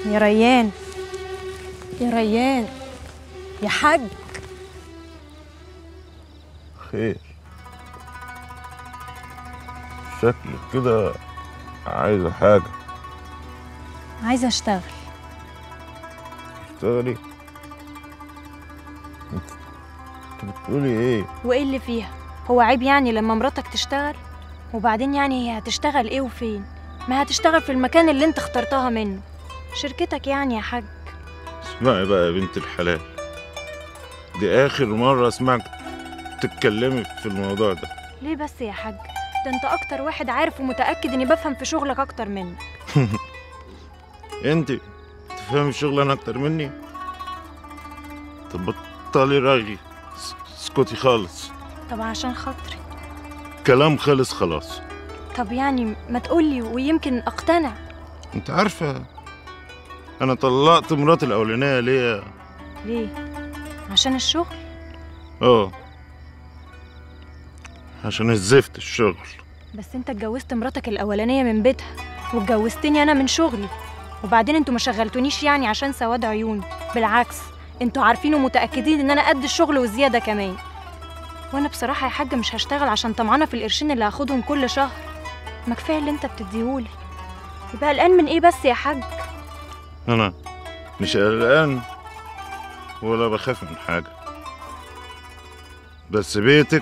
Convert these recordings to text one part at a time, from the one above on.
يا ريان يا ريان يا حاج خير شكلك كده عايزة حاجة عايزه اشتغل تشتغلي انت انت بتقولي ايه وايه اللي فيها هو عيب يعني لما مراتك تشتغل وبعدين يعني هي هتشتغل ايه وفين ما هتشتغل في المكان اللي انت اخترتها منه شركتك يعني يا حاج اسمعي بقى يا بنت الحلال دي آخر مرة أسمعك تتكلمي في الموضوع ده ليه بس يا حاج ده انت اكتر واحد عارف ومتاكد اني بفهم في شغلك اكتر منك انت تفهمي الشغل أنا أكتر مني طب بطلي رغي اس- اسكتي خالص طب عشان خاطري كلام خلص خلاص طب يعني ما تقولي ويمكن اقتنع انت عارفة أنا طلقت مراتي الأولانية ليه ليه عشان الشغل اه عشان الزفت الشغل بس انت اتجوزت مراتك الاولانيه من بيتها واتجوزتني انا من شغلي وبعدين انتوا ما شغلتونيش يعني عشان سواد عيوني بالعكس انتوا عارفين ومتاكدين ان انا قد الشغل وزياده كمان وانا بصراحه يا حاج مش هشتغل عشان طمعانه في القرشين اللي هاخدهم كل شهر ما كفايه اللي انت بتديهولي يبقى قلقان من ايه بس يا حاج أنا مش قلقان ولا بخاف من حاجة بس بيتك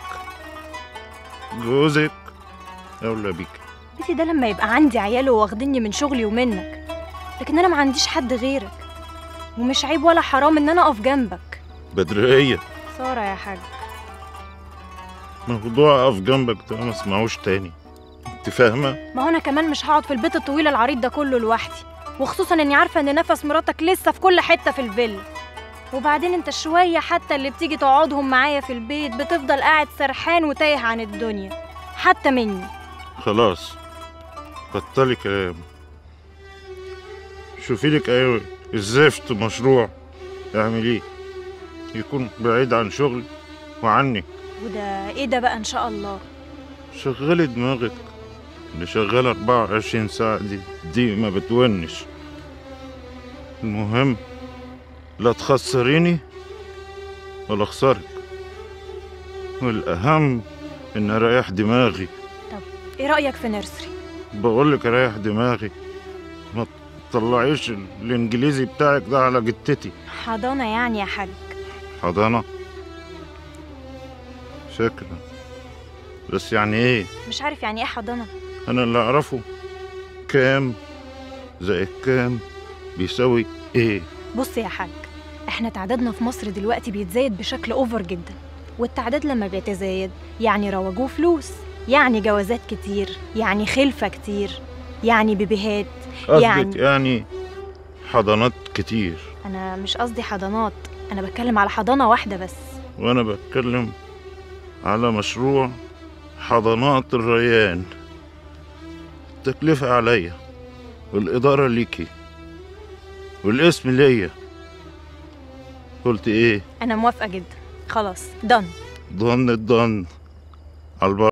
جوزك أولى بيك بيتي ده لما يبقى عندي عيال واخديني من شغلي ومنك لكن انا ما عنديش حد غيرك ومش عيب ولا حرام ان انا اقف جنبك بدرية ساره يا حاج موضوع أقف جنبك ده ما اسمعوش تاني أنت فاهمة؟ ما هو انا كمان مش هقعد في البيت الطويل العريض ده كله لوحدي وخصوصا اني عارفه ان نفس مراتك لسه في كل حته في الفيلا وبعدين انت شويه حتى اللي بتيجي تقعدهم معايا في البيت بتفضل قاعد سرحان وتايه عن الدنيا حتى مني خلاص بطلي كلام شوفي لك أيوة الزفت مشروع اعمليه يكون بعيد عن شغلي وعني وده ايه ده بقى ان شاء الله شغلي دماغك اللي شغالة 24 ساعة دي دي ما بتونش المهم لا تخسريني ولا اخسرك والأهم إن أريح دماغي ايه رايك في نيرسري بقولك أريح دماغي ما تطلعيش الإنجليزي بتاعك ده على جتتي حضانه يعني يا حاج حضانة شكرا بس يعني إيه مش عارف يعني ايه حضانه أنا اللي أعرفه كام زائد كام بيساوي إيه بص يا حاج احنا تعدادنا في مصر دلوقتي بيتزايد بشكل اوفر جدا والتعداد لما بيتزايد يعني رواجوه فلوس يعني جوازات كتير يعني خلفة كتير يعني بيبيهات قصدك يعني- يعني حضانات كتير انا مش قصدي حضانات انا بتكلم على حضانة واحدة بس وأنا بتكلم على مشروع حضانات الريان التكلفة عليا والإدارة ليكي والاسم ليا قلت إيه انا موافقة جدا خلاص دن ضن الضن على البر